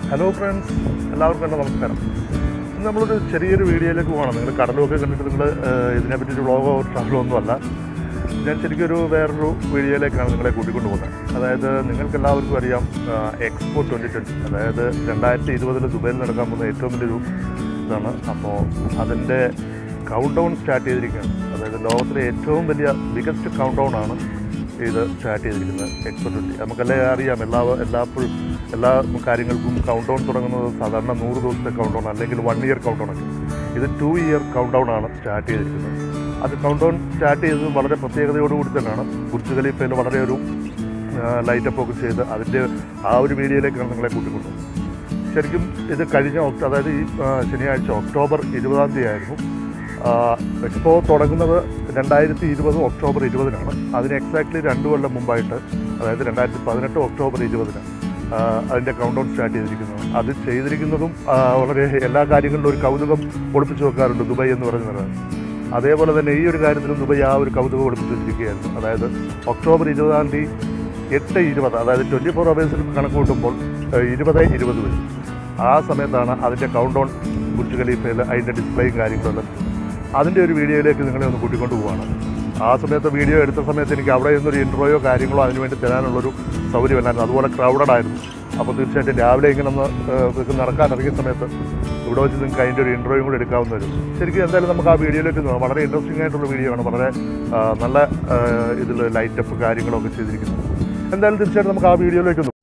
hello friends എല്ലാവർക്കും എൻ്റെ നമസ്കാരം ഇന്ന് നമ്മളൊരു ചെറിയൊരു വീഡിയോയിലേക്ക് പോകണം നിങ്ങൾ കടലുമൊക്കെ കണ്ടിട്ട് നിങ്ങൾ ഇതിനെപ്പറ്റി ഒരു വ്ളോഗോ ട്രാവലോ ഒന്നുമല്ല ഞാൻ ശരിക്കും ഒരു വേറൊരു വീഡിയോയിലേക്കാണ് നിങ്ങളെ കൂട്ടിക്കൊണ്ട് പോകുന്നത് അതായത് നിങ്ങൾക്ക് എല്ലാവർക്കും അറിയാം എക്സ്പോ ട്വൻറ്റി ട്വൻറ്റി അതായത് രണ്ടായിരത്തി ഇരുപതിൽ ദുബൈയിൽ നടക്കാൻ പോകുന്ന ഏറ്റവും വലിയൊരു ഇതാണ് അപ്പോൾ അതിൻ്റെ കൗണ്ട് ഡൗൺ സ്റ്റാർട്ട് ചെയ്തിരിക്കുകയാണ് അതായത് ലോകത്തിലെ ഏറ്റവും വലിയ ബിഗസ്റ്റ് കൗണ്ട് ഡൗൺ ആണ് ഇത് സ്റ്റാർട്ട് ചെയ്തിരിക്കുന്നത് എക്സ്പോ ട്വൻറ്റി നമുക്കെല്ലാം അറിയാം എല്ലാ എല്ലാപ്പോഴും എല്ലാ കാര്യങ്ങൾക്കും കൗണ്ട് ഡൗൺ തുടങ്ങുന്നത് സാധാരണ നൂറ് ദിവസത്തെ കൗണ്ട് ഡൗൺ അല്ലെങ്കിൽ വൺ ഇയർ കൗണ്ട് ഡൗൺ ഒക്കെ ഇത് ടു ഇയർ കൗണ്ട് ഡൗൺ ആണ് സ്റ്റാർട്ട് ചെയ്തിരിക്കുന്നത് അത് കൗണ്ട് ഡൗൺ സ്റ്റാർട്ട് ചെയ്തത് വളരെ പ്രത്യേകതയോടുകൂടി തന്നെയാണ് ബുർജ് ഖലീഫയിൽ വളരെ ഒരു ലൈറ്റപ്പ് ഒക്കെ ചെയ്ത് അതിൻ്റെ ആ ഒരു വീഡിയോയിലേക്കാണ് നിങ്ങളെ കൂട്ടിക്കൊണ്ടുപോകുന്നത് ശരിക്കും ഇത് കഴിഞ്ഞ ഒക്ട- അതായത് ഈ ആ, ശനിയാഴ്ച ഒക്ടോബർ ഇരുപതാം തീയതി ആയിരുന്നു എക്സ്പോ തുടങ്ങുന്നത് രണ്ടായിരത്തി ഇരുപത് ഒക്ടോബർ ഇരുപതിനാണ് അതിന് എക്സാക്ട്ലി രണ്ട് കൊല്ലം മുമ്പായിട്ട് അതായത് രണ്ടായിരത്തി പതിനെട്ട് ഒക്ടോബർ ഇരുപതിന് അതിൻ്റെ കൗണ്ട് ഡൗൺ സ്റ്റാർട്ട് ചെയ്തിരിക്കുന്നത് അത് ചെയ്തിരിക്കുന്നതും ആ, വളരെ എല്ലാ കാര്യങ്ങളിലും ഒരു കൗതുകം ഒളിപ്പിച്ചു വെക്കാറുണ്ട് ദുബായ് എന്ന് പറയുന്നത് അതേപോലെ തന്നെ ഈ ഒരു കാര്യത്തിലും ദുബായ് ആ ഒരു കൗതുകം ഒളിപ്പിച്ചു വെച്ചിരിക്കുകയായിരുന്നു അതായത് ഒക്ടോബർ ഇരുപതാം തീയതി എട്ട് ഇരുപത് അതായത് ട്വൻറ്റി ഫോർ അവേഴ്സിൽ കണക്ക് കൂട്ടുമ്പോൾ ഏഹ്, ഇരുപത് ഇരുപത് വരും ആ സമയത്താണ് അതിൻ്റെ കൗണ്ട് ഡൗൺ ബുർജ് ഖലീഫയിൽ അതിൻ്റെ ഡിസ്പ്ലേയും കാര്യങ്ങളെല്ലാം അതിൻ്റെ ഒരു വീഡിയോയിലേക്ക് നിങ്ങളെ ഒന്ന് കൂട്ടിക്കൊണ്ട് പോവാണ് ആ സമയത്ത് വീഡിയോ എടുത്ത സമയത്ത് എനിക്ക് അവിടെ നിന്നൊരു ഇൻട്രോയോ കാര്യങ്ങളോ അതിന് വേണ്ടി തരാനുള്ളൊരു സൗകര്യമല്ലായിരുന്നു അതുപോലെ ക്രൗഡഡ് ആയിരുന്നു അപ്പോൾ തീർച്ചയായിട്ടും രാവിലെ ഇങ്ങനെ ഒന്ന് ഏഹ്, ഇത് നടക്കാൻ ഇറങ്ങിയ സമയത്ത് ഇവിടെ വെച്ച് നിങ്ങൾക്ക് അതിൻ്റെ ഒരു ഇൻട്രോയും കൂടി എടുക്കാവുന്ന വരും ശരിക്കും എന്തായാലും നമുക്ക് ആ വീഡിയോയിലേക്ക് നോക്കാം വളരെ ഇൻട്രസ്റ്റിംഗ് ആയിട്ടുള്ള വീഡിയോ ആണ് വളരെ ആ, നല്ല ഇതിൽ ലൈറ്റപ്പ് കാര്യങ്ങളൊക്കെ ചെയ്തിരിക്കുന്നത് എന്തായാലും തീർച്ചയായിട്ടും നമുക്ക് ആ വീഡിയോയിലേക്ക് ഒന്ന്